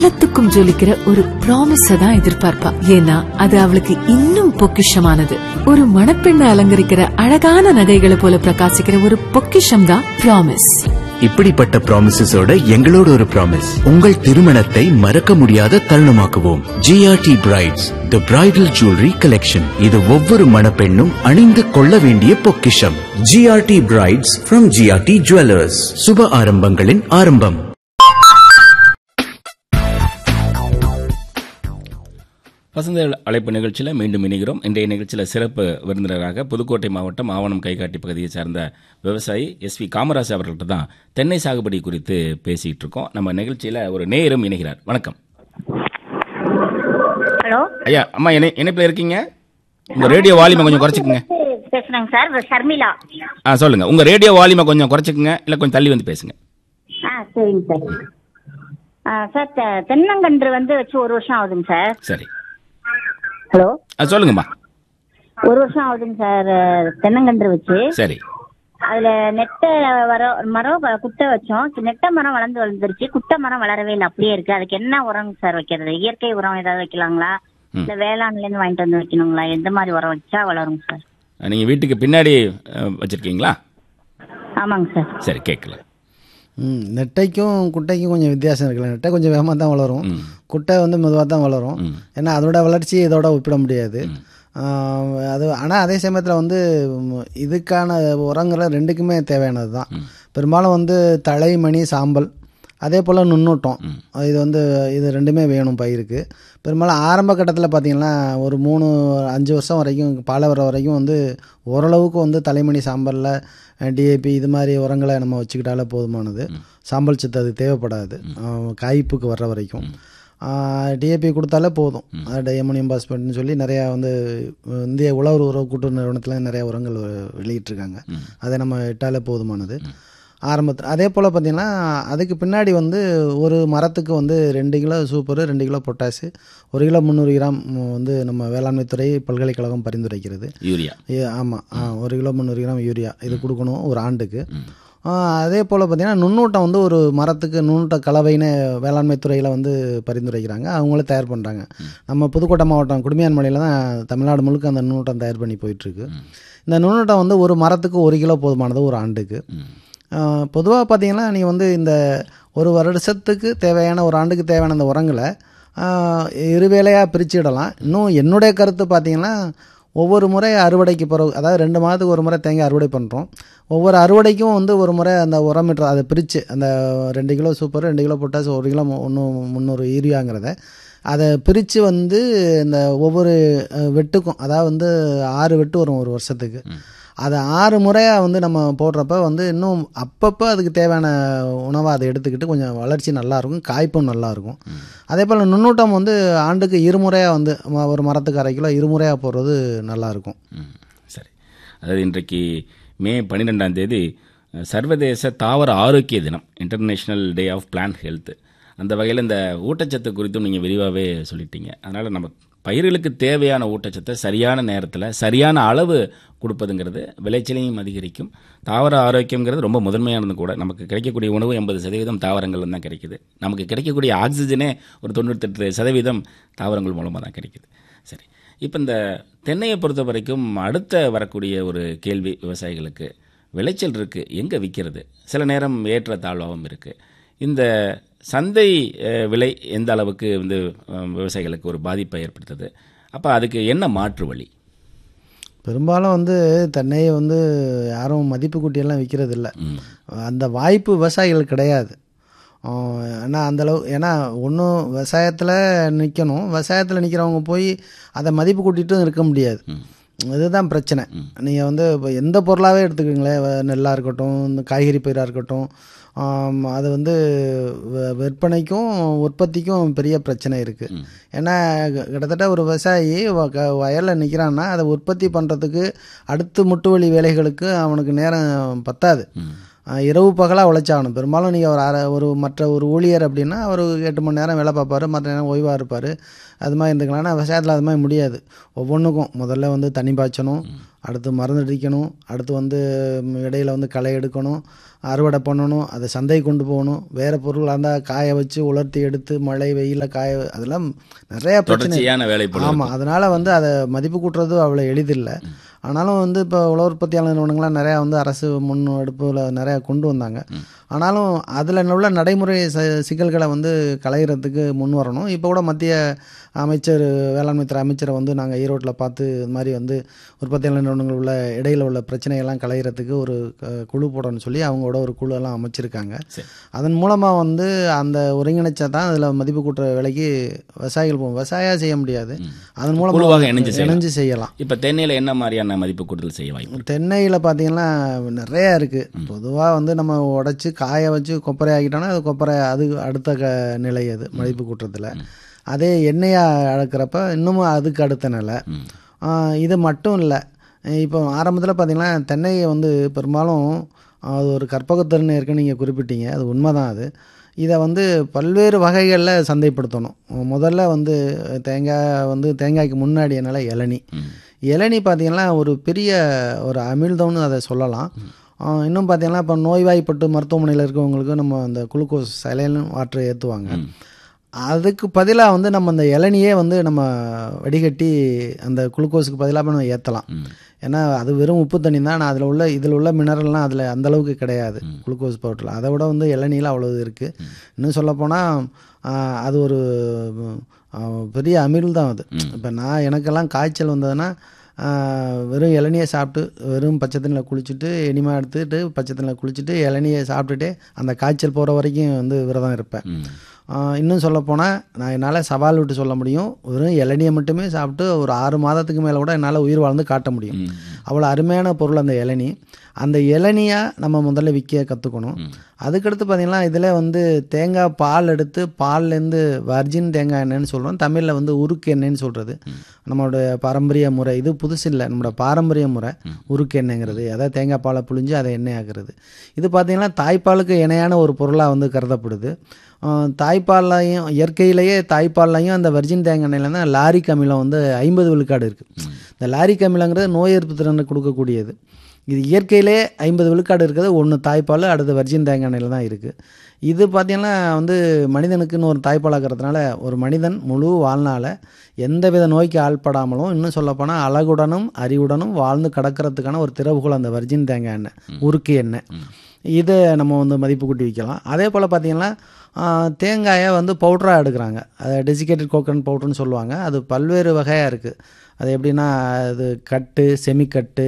காலத்துக்கும் ஜொலிக்கிற ஒரு ப்ராமிஸ தான் எதிர்பார்ப்பா ஏன்னா அது அவளுக்கு இன்னும் பொக்கிஷமானது ஒரு மணப்பெண்ணை அலங்கரிக்கிற அழகான நகைகளை போல பிரகாசிக்கிற ஒரு பொக்கிஷம் தான் ப்ராமிஸ் இப்படிப்பட்ட ப்ராமிசஸோட எங்களோட ஒரு ப்ராமிஸ் உங்கள் திருமணத்தை மறக்க முடியாத தருணமாக்குவோம் G R T brides the bridal jewellery collection இது ஒவ்வொரு மணப்பெண்ணும் அணிந்து கொள்ள வேண்டிய பொக்கிஷம் G R T brides from G R T jewellers சுப ஆரம்பங்களின் ஆரம்பம் வசந்த அழைப்பு நிகழ்ச்சியில் மீண்டும் இணைகிறோம் இன்றைய நிகழ்ச்சியில் சிறப்பு விருந்தினராக புதுக்கோட்டை மாவட்டம் ஆவணம் கைகாட்டி பகுதியை சார்ந்த விவசாயி எஸ் வி காமராஜ் அவர்கள்ட்ட தான் தென்னை சாகுபடி குறித்து பேசிட்டு இருக்கோம் நம்ம நிகழ்ச்சியில் ஒரு நேயரும் இணைகிறார் வணக்கம் ஹலோ ஐயா அம்மா இணை இணைப்பில் இருக்கீங்க உங்க ரேடியோ வால்யூமை கொஞ்சம் குறைச்சிக்கங்க பேசுறேங்க சார் ஷர்மிளா ஆ சொல்லுங்க உங்க ரேடியோ வால்யூமை கொஞ்சம் குறைச்சிக்கங்க இல்லை கொஞ்சம் தள்ளி வந்து பேசுங்க ஆ சரிங்க சார் ஆ சார் தெ- தென்னங்கன்று வந்து வச்சு ஒரு வருஷம் ஆகுதுங்க சார் சரி ஹலோ ஆ சொல்லுங்கம்மா ஒரு வருஷம் ஆகுதுங்க சார் தென்னங்கன்று வச்சு சரி அதுல நெட்ட வர மரம் வ- குட்டை வச்சோம் நெட்ட மரம் வளர்ந்து வளர்ந்துருச்சு குட்டை மரம் வளரவே இல்லை அப்படியே இருக்கு அதுக்கு என்ன உரம் சார் வைக்கிறது இயற்கை உரம் ஏதாவது வைக்கலாங்களா இல்ல வேளாண்ல இருந்து வாங்கிட்டு வந்து வைக்கணுங்களா எந்த மாதிரி உரம் வச்சா வளருங்க சார் நீங்கள் வீட்டுக்கு பின்னாடி அஹ், வச்சிருக்கீங்களா ஆமாங்க சார் சரி கேட்கல ம் நெட்டைக்கும் குட்டைக்கும் கொஞ்சம் வித்தியாசம் இருக்குல்ல நெட்டை கொஞ்சம் வேகமாக தான் வளரும் குட்டை வந்து மெதுவாக தான் வளரும் ஏன்னா அதோட வளர்ச்சி இதோட ஒப்பிட முடியாது ஆஹ் அது ஆனால் அதே சமயத்தில் வந்து ம், இதுக்கான உரங்களை ரெண்டுக்குமே தேவையானது தான் பெரும்பாலும் வந்து தழை மணி சாம்பல் அதே போல் நுண்ணூட்டம் இது வந்து இது ரெண்டுமே வேணும் பயிருக்கு பெரும்பாலும் ஆரம்ப கட்டத்தில் பார்த்தீங்கன்னா ஒரு மூணு அஞ்சு வருஷம் வரைக்கும் பாலை வர வரைக்கும் வந்து ஓரளவுக்கு வந்து தலைமணி சாம்பலில் டிஏபி இது மாதிரி உரங்களை நம்ம வச்சுக்கிட்டாலே போதுமானது சாம்பல் சத்து அது தேவைப்படாது ஆஹ் காய்ப்புக்கு வர்ற வரைக்கும் டிஏபி கொடுத்தாலே போதும் டைமோனியம் பாஸ்பேட்னு சொல்லி நிறையா வந்து அஹ், இந்திய உழவர் உறவு கூட்டுறவு நிறுவனத்தில் நிறைய உரங்கள் வெளியிட்டிருக்காங்க அதை நம்ம இட்டாலே போதுமானது ஆரம்பத்தில் அதே போல் பார்த்தீங்கன்னா அதுக்கு பின்னாடி வந்து ஒரு மரத்துக்கு வந்து ரெண்டு கிலோ சூப்பர் ரெண்டு கிலோ பொட்டாசு ஒரு கிலோ முந்நூறு கிராம் வந்து நம்ம வேளாண்மை துறை பல்கலைக்கழகம் பரிந்துரைக்கிறது யூரியா ஆமாம் ஒரு கிலோ முந்நூறு கிராம் யூரியா இது கொடுக்கணும் ஒரு ஆண்டுக்கு ஆ, அதே போல் பார்த்தீங்கன்னா நுண்ணூட்டம் வந்து ஒரு மரத்துக்கு நுண்ணூட்ட கலவைன்னு வேளாண்மை துறையில் வந்து பரிந்துரைக்கிறாங்க அவங்களே தயார் பண்ணுறாங்க நம்ம புதுக்கோட்டை மாவட்டம் குடுமியான்மலையில் தான் தமிழ்நாடு முழுக்க அந்த நுண்ணூட்டம் தயார் பண்ணி போயிட்டுருக்கு இந்த நுண்ணூட்டம் வந்து ஒரு மரத்துக்கு ஒரு கிலோ போதுமானது ஒரு ஆண்டுக்கு பொதுவாக பார்த்தீங்கன்னா நீங்கள் வந்து இந்த ஒரு வருஷத்துக்கு தேவையான ஒரு ஆண்டுக்கு தேவையான அந்த உரங்களை ஆஹ், இருவேளையாக பிரிச்சிடலாம் இன்னும் என்னுடைய கருத்து பார்த்தீங்கன்னா ஒவ்வொரு முறை அறுவடைக்கு பிறகு அதாவது ரெண்டு மாதத்துக்கு ஒரு முறை தேங்காய் அறுவடை பண்ணுறோம் ஒவ்வொரு அறுவடைக்கும் வந்து ஒரு முறை அந்த உரமிட்டு அதை பிரித்து அந்த ரெண்டு கிலோ சூப்பர் ரெண்டு கிலோ பொட்டாசு ஒரு கிலோ ஒன்று முந்நூறு யூரியாங்கிறத அதை பிரித்து வந்து இந்த ஒவ்வொரு அஹ், வெட்டுக்கும் அதாவது வந்து ஆறு வெட்டு வரும் ஒரு வருஷத்துக்கு அதை ஆறு முறையாக வந்து நம்ம போடுறப்ப வந்து இன்னும் அப்பப்போ அதுக்கு தேவையான உணவை அதை எடுத்துக்கிட்டு கொஞ்சம் வளர்ச்சி நல்லாயிருக்கும் காய்ப்பும் நல்லாயிருக்கும் அதே போல் நுண்ணூட்டம் வந்து ஆண்டுக்கு இருமுறையாக வந்து ம- ஒரு மரத்துக்கு அரை கிலோ இருமுறையாக போடுறது நல்லாயிருக்கும் ம், சரி அதாவது இன்றைக்கு மே பன்னிரெண்டாம் தேதி அஹ், சர்வதேச தாவர ஆரோக்கிய தினம் international day of plant health அந்த வகையில் இந்த ஊட்டச்சத்து குறித்தும் நீங்கள் விரிவாகவே சொல்லிட்டீங்க அதனால் நம்ம பயிர்களுக்கு தேவையான ஊட்டச்சத்தை சரியான நேரத்தில் சரியான அளவு கொடுப்பதுங்கிறது விளைச்சலையும் அதிகரிக்கும் தாவர ஆரோக்கியங்கிறது ரொம்ப முதன்மையானது கூட நமக்கு கிடைக்கக்கூடிய உணவு எண்பது சதவீதம் தாவரங்கள் தான் கிடைக்குது நமக்கு கிடைக்கக்கூடிய ஆக்சிஜனே ஒரு தொண்ணூத்தெட்டு சதவீதம் தாவரங்கள் மூலமாக தான் கிடைக்குது சரி இப்போ இந்த தென்னையை பொறுத்த வரைக்கும் அடுத்த வரக்கூடிய ஒரு கேள்வி விவசாயிகளுக்கு விளைச்சல் இருக்குது எங்கே விற்கிறது சில நேரம் ஏற்ற தாழ்வாகவும் இருக்குது இந்த சந்தை அஹ், விலை எந்த அளவுக்கு வந்து அஹ், விவசாயிகளுக்கு ஒரு பாதிப்பை ஏற்படுத்துது அப்போ அதுக்கு என்ன மாற்று வழி பெரும்பாலும் வந்து தென்னையை வந்து யாரும் மதிப்பு கூட்டியெல்லாம் விற்கிறது இல்லை அந்த வாய்ப்பு விவசாயிகளுக்கு கிடையாது ஆஹ் ஏன்னா அந்தளவு ஏன்னா ஒன்றும் விவசாயத்தில் நிற்கணும் விவசாயத்தில் நிற்கிறவங்க போய் அதை மதிப்பு கூட்டிட்டும் இருக்க முடியாது இதுதான் பிரச்சனை நீங்கள் வந்து இப்போ எந்த பொருளாகவே எடுத்துக்கோங்களேன் வ- நெல்லாக இருக்கட்டும் இந்த காய்கறி பயிராக இருக்கட்டும் ஆம், அது வந்து வ- விற்பனைக்கும் உற்பத்திக்கும் பெரிய பிரச்சனை இருக்குது ஏன்னா க- கிட்டத்தட்ட ஒரு விவசாயி வ- க- வயல்ல நிற்கிறான்னா அதை உற்பத்தி பண்ணுறதுக்கு அடுத்து முட்டுவலி வேலைகளுக்கு அவனுக்கு நேரம் பத்தாது ஆஹ் இரவு பகலாக உழைச்சாகணும் பெரும்பாலும் நீங்கள் ஒரு அரை ஒரு மற்ற ஒரு ஊழியர் அப்படின்னா ஒரு எட்டு மணி நேரம் வேலை பார்ப்பாரு மற்ற நேரம் ஓய்வாக இருப்பார் அது மாதிரி இருந்துக்கலாம் ஆனால் விவசாயத்தில் அது மாதிரி முடியாது ஒவ்வொன்றுக்கும் முதல்ல வந்து தண்ணி பாய்ச்சணும் அடுத்து மருந்து அடிக்கணும் அடுத்து வந்து ம், இடையில வந்து களை எடுக்கணும் அறுவடை பண்ணணும் அதை சந்தைக்கு கொண்டு போகணும் வேறு பொருளாக இருந்தால் காய வச்சு உலர்த்தி எடுத்து மழை வெயிலில் காய அதெல்லாம் நிறைய பிரச்சனை தொடர்ச்சியான வேலைப்பொழுது ஆமாம் அதனால் வந்து அதை மதிப்பு கூட்டுறது அவ்வளோ எளிதில்லை ஆனாலும் வந்து இப்போ உழவு உற்பத்தியாளர் நிறுவனங்கள்லாம் நிறையா வந்து அரசு முன்னெடுப்பில் நிறையா கொண்டு வந்தாங்க ஆனாலும் அதில் உள்ள நடைமுறை ச சிக்கல்களை வந்து களையிறதுக்கு முன் வரணும் இப்போ கூட மத்திய அமைச்சர் வேளாண்மை துறை அமைச்சரை வந்து நாங்கள் ஈரோட்டில் பார்த்து இது மாதிரி வந்து உற்பத்தியாளர் நிறுவனங்கள் உள்ள இடையில உள்ள பிரச்சனையெல்லாம் களையிறதுக்கு ஒரு அஹ், குழு போடணும்னு சொல்லி அவங்களோட ஒரு குழு எல்லாம் அமைச்சிருக்காங்க சரி. அதன் மூலமாக வந்து அந்த ஒருங்கிணைச்சா தான் அதில் மதிப்பு கூட்டுற விலைக்கு விவசாயிகள் போகும் விவசாயம் செய்ய முடியாது அதன் குழுவாக மூலமாக இணைஞ்சு செய்யலாம். இணைஞ்சு செய்யலாம் இப்போ தென்னையில் என்ன மாதிரியான மதிப்பு கூட்டுதல் செய்ய வாய்ப்பு தென்னையில் பார்த்தீங்கன்னா நிறைய இருக்குது பொதுவாக வந்து நம்ம உடைச்சி காய வச்சு கொப்பரை ஆக்கிட்டோம்னா அது கொப்பரை அது அடுத்த க நிலை அது மதிப்பு கூட்டுறதுல அதே எண்ணெயாக அழக்கிறப்ப இன்னமும் அதுக்கு அடுத்த நிலை ஆஹ் இது மட்டும் இல்லை இப்போ ஆரம்பத்தில் பார்த்தீங்கன்னா தென்னையை வந்து பெரும்பாலும் அது ஒரு கற்பகத்திறன் இருக்குன்னு நீங்கள் குறிப்பிட்டீங்க அது உண்மைதான் அது இதை வந்து பல்வேறு வகைகளில் சந்தைப்படுத்தணும் முதல்ல வந்து தேங்காய் வந்து தேங்காய்க்கு முன்னாடி என்னால் இளநி இளநி பார்த்தீங்கன்னா ஒரு பெரிய ஒரு அமிழ்தம்னு அதை சொல்லலாம் ஆஹ் இன்னும் பார்த்தீங்கன்னா இப்போ நோய்வாய்ப்பட்டு மருத்துவமனையில் இருக்கவங்களுக்கு நம்ம அந்த குளுக்கோஸ் சலைன் வாட்டரை ஏற்றுவாங்க அதுக்கு பதிலாக வந்து நம்ம அந்த இளநியே வந்து நம்ம வடிகட்டி அந்த குளுக்கோஸுக்கு பதிலாக நம்ம ஏற்றலாம் ஏன்னா அது வெறும் உப்பு தண்ணி தான் ஆனால் அதில் உள்ள இதில் உள்ள மினரல்லாம் அதில் அந்த அளவுக்கு கிடையாது குளுக்கோஸ் பவுடரில் அதை விட வந்து இளநியில் அவ்வளோ இருக்குது இன்னும் சொல்லப்போனால் அது ஒரு ஆஹ், பெரிய அமில் தான் அது இப்போ நான் எனக்கெல்லாம் காய்ச்சல் வந்ததுன்னா ஆஹ், வெறும் இளநியை சாப்பிட்டு வெறும் பச்சை தண்ணியில் குளிச்சுட்டு இனிமா எடுத்துட்டு பச்சை தண்ணியில் குளிச்சுட்டு இளநியை சாப்பிட்டுட்டே அந்த காய்ச்சல் போகிற வரைக்கும் வந்து விரதம் இருப்பேன் ஆஹ், இன்னும் சொல்லப்போனால் நான் என்னால் சவால் விட்டு சொல்ல முடியும் வெறும் இளநியை மட்டுமே சாப்பிட்டு ஒரு ஆறு மாதத்துக்கு மேலே கூட என்னால் உயிர் வாழ்ந்து காட்ட முடியும் அவ்வளோ அருமையான பொருள் அந்த இளநி அந்த இளநியாக நம்ம முதல்ல விற்க கற்றுக்கணும் அதுக்கடுத்து பார்த்திங்கன்னா இதில் வந்து தேங்காய் பால் எடுத்து பால்லேருந்து வர்ஜின் தேங்காய் எண்ணெய்னு சொல்கிறோம் தமிழில் வந்து உருக்கு எண்ணெய்னு சொல்கிறது நம்மளுடைய பாரம்பரிய முறை இது புதுசு இல்லை நம்மளோட பாரம்பரிய முறை உருக்கு எண்ணெய்ங்கிறது அதாவது தேங்காய் பாலை புழிஞ்சு அதை எண்ணெய் ஆக்குறது இது பார்த்திங்கன்னா தாய்ப்பாலுக்கு இணையான ஒரு பொருளாக வந்து கருதப்படுது ஆஹ் தாய்ப்பால்லையும் இயற்கையிலேயே தாய்ப்பால்லையும் அந்த வர்ஜின் தேங்காய் எண்ணெயில் தான் லாரிக் அமிலம் வந்து ஐம்பது விழுக்காடு இருக்குது இந்த லாரிக் அமிலங்கிறது நோய் எதிர்ப்பு திறனை கொடுக்கக்கூடியது இது இயற்கையிலே ஐம்பது விழுக்காடு இருக்கிறது ஒன்று தாய்ப்பால் அடுத்து வர்ஜின் தேங்காய் எண்ணெயில் தான் இருக்குது இது பார்த்திங்கன்னா வந்து மனிதனுக்குன்னு ஒரு தாய்ப்பாலாக்கிறதுனால ஒரு மனிதன் முழு வாழ்நாள எந்தவித நோய்க்கு ஆள்படாமலும் இன்னும் சொல்லப்போனால் அழகுடனும் அறிவுடனும் வாழ்ந்து கடக்கிறதுக்கான ஒரு திறவுகோல் அந்த வர்ஜின் தேங்காய் எண்ணெய் உருக்கு எண்ணெய் இதை நம்ம வந்து மதிப்பு கூட்டி வைக்கலாம் அதே போல் பார்த்திங்கன்னா ஆஹ், தேங்காயை வந்து பவுடராக எடுக்கிறாங்க அதை டெசிகேட்டட் கோகனட் பவுடர்னு சொல்லுவாங்க அது பல்வேறு வகையாக இருக்குது அது எப்படின்னா அது கட்டு செமிக்கட்டு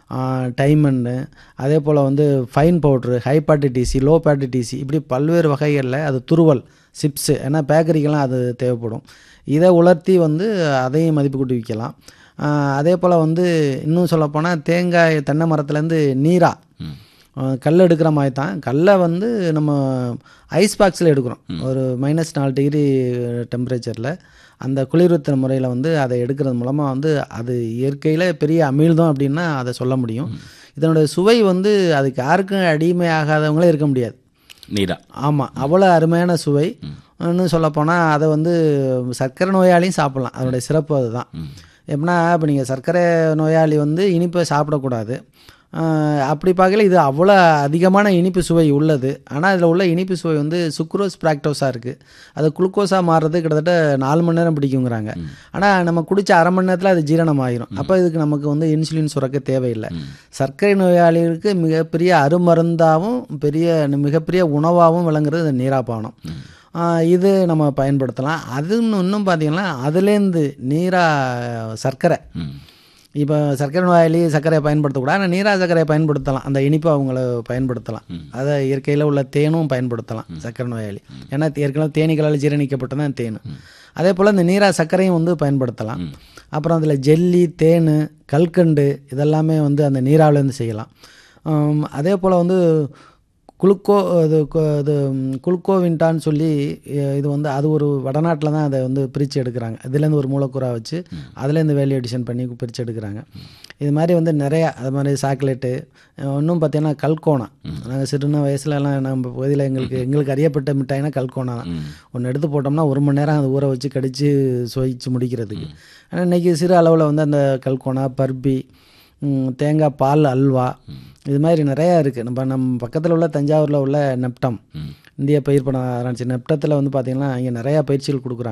டைமண்டு அதே போல் வந்து fine powder high potency low potency இப்படி பல்வேறு வகைகளில் அது துருவல் சிப்ஸு ஏன்னா பேக்கரிக்கெல்லாம் அது தேவைப்படும் இதை உலர்த்தி வந்து அதையும் மதிப்பு கூட்டி விற்கலாம் ஆஹ் அதே போல் வந்து இன்னும் சொல்லப்போனால் தேங்காய் தென்னை மரத்துலேருந்து நீரா ஆஹ் கல் எடுக்கிற மாதிரி தான் கல்லை வந்து நம்ம ஐஸ் பாக்ஸில் எடுக்கிறோம் ஒரு மைனஸ் நாலு டிகிரி டெம்பரேச்சரில் அந்த குளிர்வித்தல் முறையில் வந்து அதை எடுக்கிறது மூலமாக வந்து அது இயற்கையில் பெரிய அமிழ்தம் அப்படின்னா அதை சொல்ல முடியும் இதனுடைய சுவை வந்து அதுக்கு யாருக்கும் அடிமையாகாதவங்களே இருக்க முடியாது நீரா ஆமாம் அவ்வளோ அருமையான சுவை இன்னும் சொல்லப்போனால் அதை வந்து சர்க்கரை நோயாளியும் சாப்பிட்லாம் அதனுடைய சிறப்பு அதுதான் எப்படின்னா இப்போ நீங்கள் சர்க்கரை நோயாளி வந்து இனிப்பை சாப்பிடக்கூடாது ஆஹ் அப்படி பார்க்கல இது அவ்வளோ அதிகமான இனிப்பு சுவை உள்ளது ஆனால் இதில் உள்ள இனிப்பு சுவை வந்து சுக்ரோஸ் பிராக்டோஸாக இருக்குது அது குளுக்கோஸாக மாறுறது கிட்டத்தட்ட நாலு மணி நேரம் பிடிக்குங்கிறாங்க ஆனால் நம்ம குடிச்ச அரை மணி நேரத்தில் அது ஜீரணம் ஆயிரும் அப்போ இதுக்கு நமக்கு வந்து இன்சுலின் சுரக்க தேவையில்லை சர்க்கரை நோயாளிகளுக்கு மிகப்பெரிய அருமருந்தாகவும் பெரிய மிகப்பெரிய உணவாகவும் விளங்குறது இந்த நீராப்பானம் ஆஹ் இது நம்ம பயன்படுத்தலாம் அது இன்னும் பார்த்தீங்கன்னா அதுலேருந்து நீரா சர்க்கரை இப்போ சர்க்கரை நோயாளி சர்க்கரையை பயன்படுத்தக்கூடாது ஆனால் நீரா சர்க்கரையை பயன்படுத்தலாம் அந்த இனிப்பை அவங்கள பயன்படுத்தலாம் அதை இயற்கையில் உள்ள தேனும் பயன்படுத்தலாம் சர்க்கரை நோயாளி ஏன்னா ஏற்கனவே தேனீக்களால் ஜீரணிக்கப்பட்டதான் தேன் அதே போல் இந்த நீரா சர்க்கரையும் வந்து பயன்படுத்தலாம் அப்புறம் அதில் ஜெல்லி தேன் கல்கண்டு இதெல்லாமே வந்து அந்த நீராவிலேருந்து செய்யலாம் ஆம், அதே போல் வந்து குளுக்கோ இது கு- இது ம், குளுக்கோவின்டான்னு சொல்லி அஹ், இது வந்து அது ஒரு வடநாட்டில் தான் அதை வந்து பிரித்து எடுக்கிறாங்க இதுலேருந்து ஒரு மூலக்கூறா வச்சு அதுலேருந்து வேல்யூ எடிஷன் பண்ணி பிரித்து எடுக்கிறாங்க இது மாதிரி வந்து நிறையா அது மாதிரி சாக்லேட்டு இன்னும் பார்த்தீங்கன்னா கல்கோனா நாங்கள் சிறுன வயசுலலாம் நம்ம பகுதியில் எங்களுக்கு எங்களுக்கு அறியப்பட்ட மிட்டாய்னா கல்கோனா தான் ஒன்று எடுத்து போட்டோம்னா ஒரு மணி நேரம் அது ஊற வச்சு கடித்து சுவைச்சு முடிக்கிறதுக்கு ஆனால் இன்றைக்கி சிறு அளவில் வந்து அந்த கல்கோனா பர்பி ம், தேங்காய் பால் அல்வா இது மாதிரி நிறையா இருக்குது நம்ம நம்ம பக்கத்தில் உள்ள தஞ்சாவூரில் உள்ள நெப்டம் இந்திய பயிர் பண்ண ஆரம்பிச்சு நெப்டத்தில் வந்து பார்த்திங்கன்னா இங்கே நிறையா பயிற்சிகள் கொடுக்குறாங்க